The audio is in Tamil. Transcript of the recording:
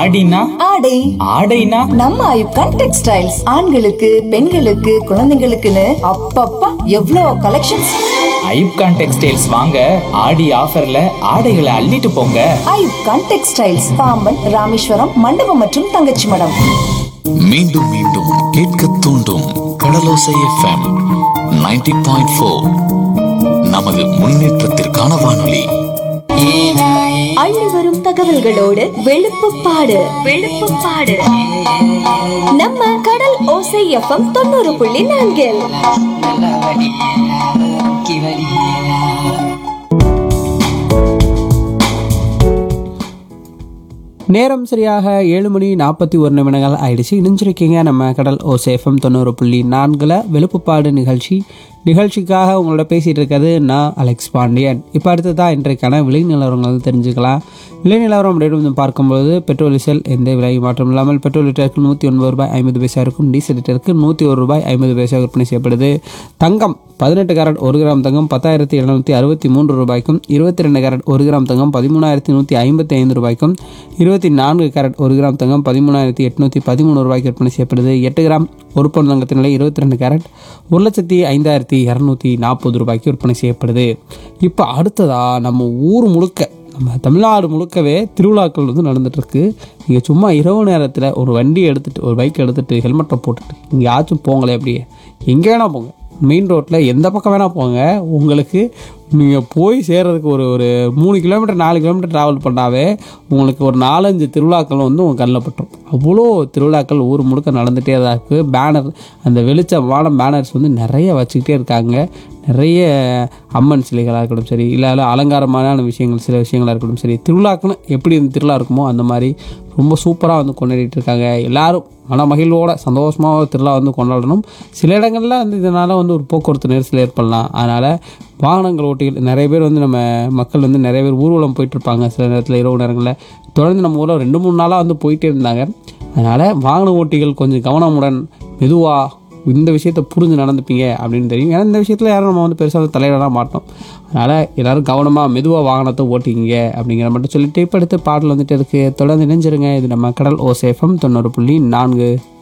ஆடினா ஆடை ஆடைனா நம்ம ஐப்கான் டெக்ஸ்டைல்ஸ் ஆண்களுக்கு பெண்களுக்கு குழந்தைங்களுக்குன்னு அப்பப்பா எவ்வளோ கலெக்ஷன்ஸ் ஐப்கான் டெக்ஸ்டைல்ஸ் வாங்க ஆடி ஆஃபர்ல ஆடைகளை அள்ளிட்டு போங்க ஐப்கான் டெக்ஸ்டைல்ஸ் பாம்பன் ராமேஸ்வரம் மண்டபம் மற்றும் தங்கச்சி மடம் மீண்டும் மீண்டும் கேட்க தூண்டும் கடலோசை எஃப்எம் 90.4 பாயிண்ட் ஃபோர் நமது முன்னேற்றத்திற்கான வானொலி அள்ளி வரும் தகவல்களோடு வெளுப்புப்பாடு வெளுப்புப்பாடு நம்ம கடல் ஓசை எஃப்எம் தொண்ணூறு புள்ளி நான்கில் நேரம் சரியாக ஏழு மணி நாற்பத்தி ஒரு நிமிடங்கள் ஆயிடுச்சு இணைஞ்சிருக்கீங்க நம்ம கடல் ஓசேஃபம் தொண்ணூறு புள்ளி நான்கில் வெளுப்புப்பாடு நிகழ்ச்சி நிகழ்ச்சிக்காக உங்களோட பேசிகிட்டு இருக்கிறது நான் அலெக்ஸ் பாண்டியன் இப்போ அடுத்ததான் இன்றைக்கான விலை நிலவரங்கள் வந்து தெரிஞ்சுக்கலாம் விலை நிலவரம் அப்படின்னு வந்து பார்க்கும்போது பெட்ரோல் டீசல் எந்த விலை மாற்றம் இல்லாமல் பெட்ரோல் லிட்டருக்கு நூற்றி ஒன்பது ரூபாய் ஐம்பது பைசா இருக்கும் டீசல் லிட்டருக்கு நூற்றி ஒரு ரூபாய் ஐம்பது பைசா விற்பனை செய்யப்படுது தங்கம் பதினெட்டு கேரட் ஒரு கிராம் தங்கம் பத்தாயிரத்தி எழுநூற்றி அறுபத்தி மூன்று ரூபாய்க்கும் இருபத்தி ரெண்டு கேரட் ஒரு கிராம் தங்கம் பதிமூணாயிரத்தி நூற்றி ஐம்பத்தி ஐந்து ரூபாய்க்கும் இருபத்தி நான்கு கேரட் ஒரு கிராம் தங்கம் பதிமூணாயிரத்தி எட்நூற்றி பதிமூணு ரூபாய்க்கு விற்பனை செய்யப்படுது எட்டு கிராம் ஒரு பவுன் தங்கத்தின் விலை இருபத்தி ரெண்டு கேரட் ஒரு லட்சத்தி ஐந்தாயிரத்தி இரநூத்தி நாற்பது ரூபாய்க்கு விற்பனை செய்யப்படுது இப்போ அடுத்ததாக நம்ம ஊர் முழுக்க நம்ம தமிழ்நாடு முழுக்கவே திருவிழாக்கள் வந்து நடந்துகிட்ருக்கு நீங்கள் சும்மா இரவு நேரத்தில் ஒரு வண்டி எடுத்துகிட்டு ஒரு பைக் எடுத்துகிட்டு ஹெல்மெட்டை போட்டுட்டு எங்கேயாச்சும் போங்களே அப்படியே எங்கே வேணால் போங்க மெயின் ரோட்டில் எந்த பக்கம் வேணால் போங்க உங்களுக்கு நீங்கள் போய் சேர்றதுக்கு ஒரு ஒரு மூணு கிலோமீட்டர் நாலு கிலோமீட்டர் ட்ராவல் பண்ணாவே உங்களுக்கு ஒரு நாலஞ்சு திருவிழாக்கள் வந்து உங்கள் கண்ணில் பட்டுரும் அவ்வளோ திருவிழாக்கள் ஊர் முழுக்க நடந்துகிட்டே தான் இருக்குது பேனர் அந்த வெளிச்சமான பேனர்ஸ் வந்து நிறைய வச்சுக்கிட்டே இருக்காங்க நிறைய அம்மன் சிலைகளாக இருக்கட்டும் சரி இல்லை இல்லை அலங்காரமான விஷயங்கள் சில விஷயங்களாக இருக்கட்டும் சரி திருவிழாக்குன்னு எப்படி இந்த திருவிழா இருக்குமோ அந்த மாதிரி ரொம்ப சூப்பராக வந்து கொண்டாடிட்டு இருக்காங்க எல்லாரும் மன மகிழ்வோட சந்தோஷமாக திருவிழா வந்து கொண்டாடணும் சில இடங்களில் வந்து இதனால் வந்து ஒரு போக்குவரத்து நெரிசல் ஏற்படலாம் அதனால் வாகனங்கள் ஓட்டிகள் நிறைய பேர் வந்து நம்ம மக்கள் வந்து நிறைய பேர் ஊர்வலம் போயிட்டு இருப்பாங்க சில நேரத்தில் இரவு நேரங்களில் தொடர்ந்து நம்ம ஊரில் ரெண்டு மூணு நாளாக வந்து போயிட்டே இருந்தாங்க அதனால் வாகன ஓட்டிகள் கொஞ்சம் கவனமுடன் மெதுவாக இந்த விஷயத்தை புரிஞ்சு நடந்துப்பீங்க அப்படின்னு தெரியும் ஏன்னா இந்த விஷயத்தில் யாரும் நம்ம வந்து பெருசாக வந்து தலையிடலாம் மாட்டோம் அதனால் எல்லோரும் கவனமாக மெதுவாக வாகனத்தை ஓட்டிங்க அப்படிங்கிற மட்டும் சொல்லிட்டு இப்போ அடுத்து பாடல் வந்துட்டு இருக்குது தொடர்ந்து இணைஞ்சிருங்க இது நம்ம கடல் ஓசேஃபம் தொண்ணூறு புள்ளி நான்கு